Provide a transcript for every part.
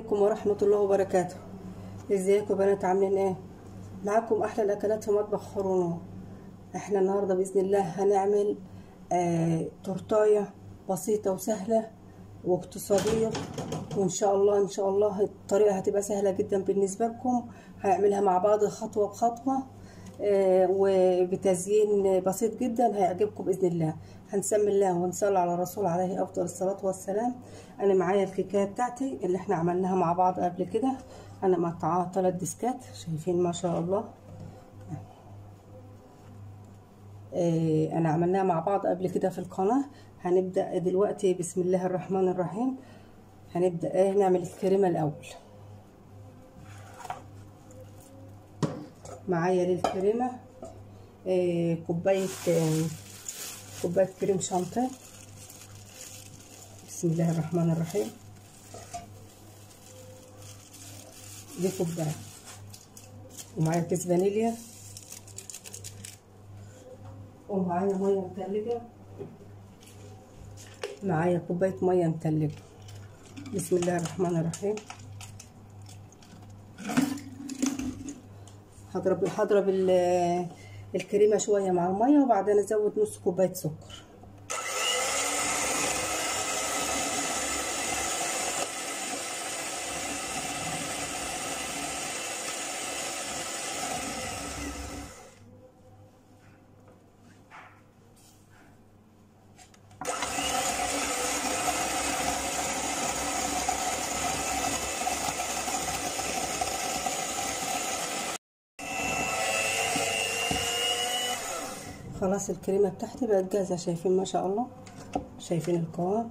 عليكم ورحمة الله وبركاته ازيكم يا بنات عاملين ايه معاكم احلى الاكلات في مطبخ خرونو احنا النهاردة باذن الله هنعمل آه تورتاية بسيطة وسهلة واقتصادية وان شاء الله ان شاء الله الطريقة هتبقى سهلة جدا بالنسبة لكم هنعملها مع بعض خطوة بخطوة آه وبتزيين بسيط جدا هيعجبكم باذن الله هنسمي الله ونصلي على الرسول عليه افضل الصلاه والسلام انا معايا الكيكه بتاعتي اللي احنا عملناها مع بعض قبل كده انا مقطعاها ثلاث ديسكات شايفين ما شاء الله آه انا عملناها مع بعض قبل كده في القناه هنبدا دلوقتي بسم الله الرحمن الرحيم هنبدا ايه نعمل الكريمه الاول معايا للكريمه آه كوبايه آه كوبايه كريم شانتيه بسم الله الرحمن الرحيم دي كوبايه ومعايا كيس فانيليا ومعايا ميه متلجه معايا كوبايه ميه متلجه بسم الله الرحمن الرحيم هضرب هضرب الكريمه شويه مع الميه وبعدين ازود نص كوبايه سكر خلاص الكريمه بتاعتي بقت جاهزه شايفين ما شاء الله شايفين القوام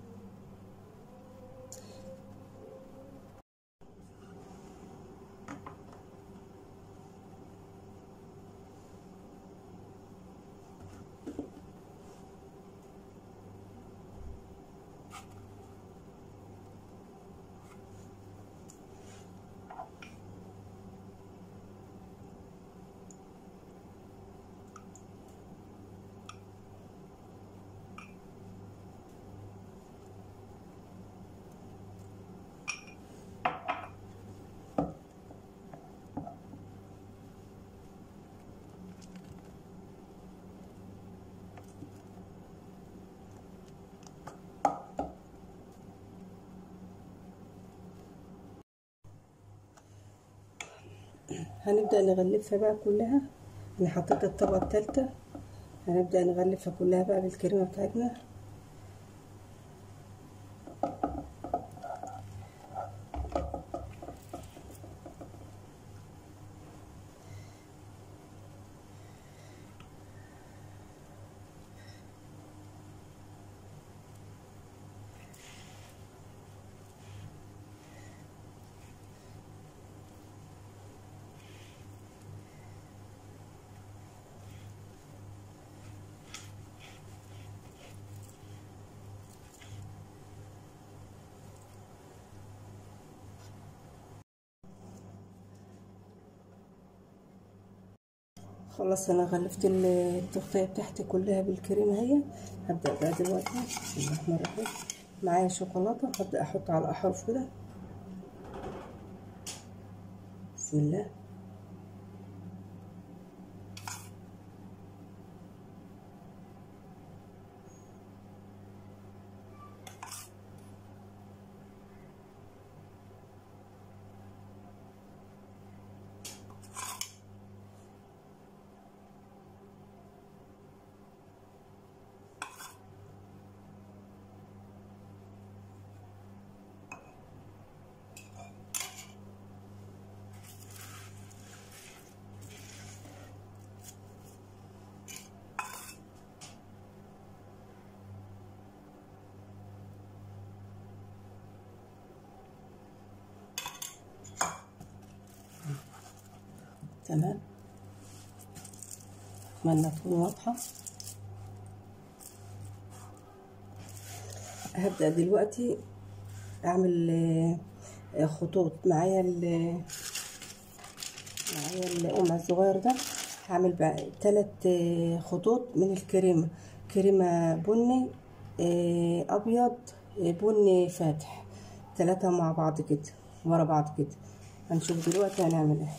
هنبدأ نغلفها بقى كلها انا حطيت الطبقة التالتة هنبدأ نغلفها كلها بقى بالكريمة بتاعتنا خلاص انا غلفت التغطيه بتاعتي كلها بالكريمه اهي هبدا بقى دلوقتي بسم الله الرحمن الرحيم معايا شوكولاته هبدا احط على الاحرف كده بسم الله تمام اتمنى تكون واضحه هبدا دلوقتي اعمل خطوط معايا معايا القمع الصغير ده هعمل بقى تلات خطوط من الكريمه كريمه بني ابيض بني فاتح ثلاثة مع بعض كده ورا بعض كده هنشوف دلوقتي هنعمل ايه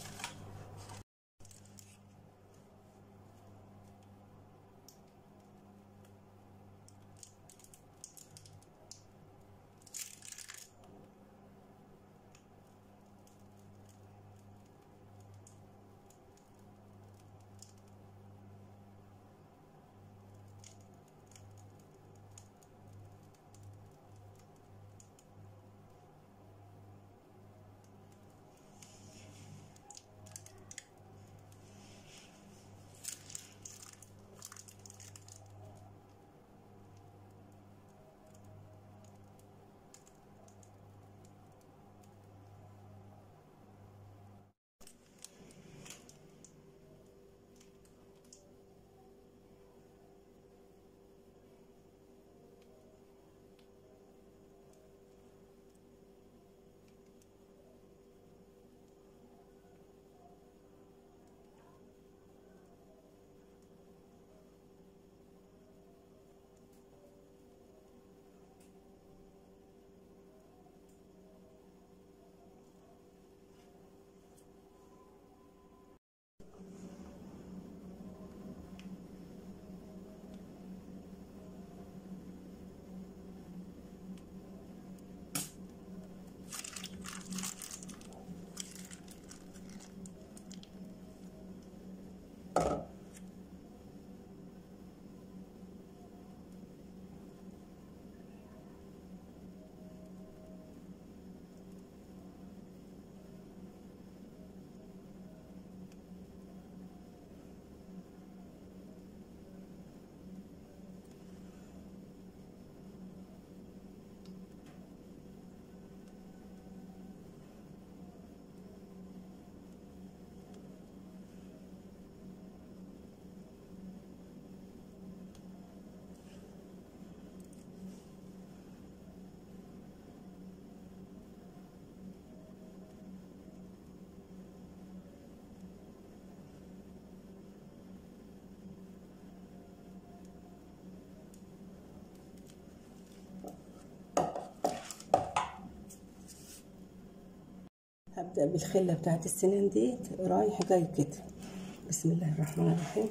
هبدأ بالخلة بتاعت السنان دي رايح جاي كده بسم الله الرحمن الرحيم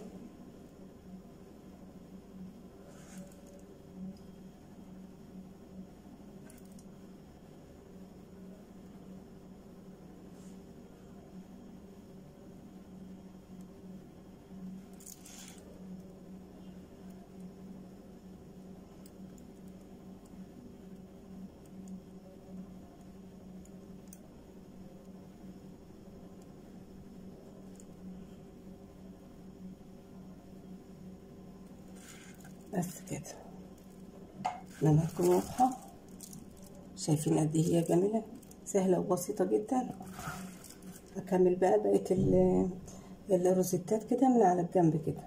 بس كده لما تكون واضحة شايفين قد ايه هي جميلة سهلة وبسيطة جدا أكمل بقى بقية ال- الروزيتات كده من على الجنب كده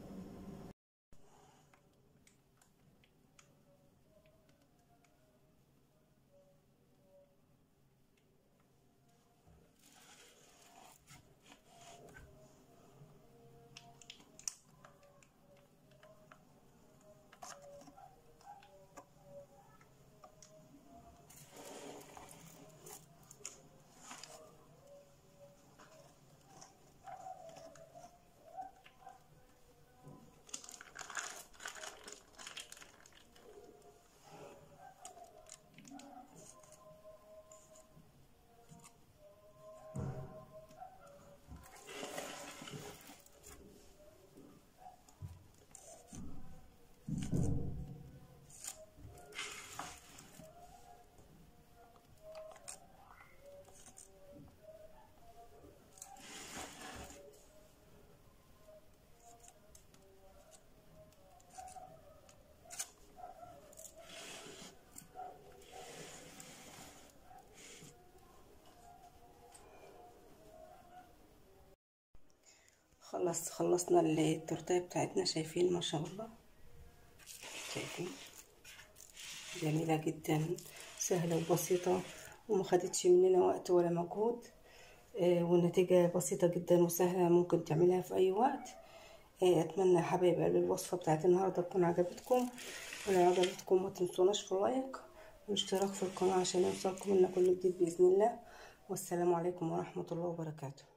خلص خلصنا التورتيه بتاعتنا شايفين ما شاء الله شايفين جميلة جدا سهلة وبسيطة وما خدتش مننا وقت ولا مجهود آه، والنتيجة بسيطة جدا وسهلة ممكن تعملها في أي وقت آه، أتمنى يا حبايب قلبي الوصفة بتاعت النهاردة تكون عجبتكم ولو عجبتكم ما تنسوناش في اللايك والاشتراك في القناة عشان يوصلكم لنا كل جديد بإذن الله والسلام عليكم ورحمة الله وبركاته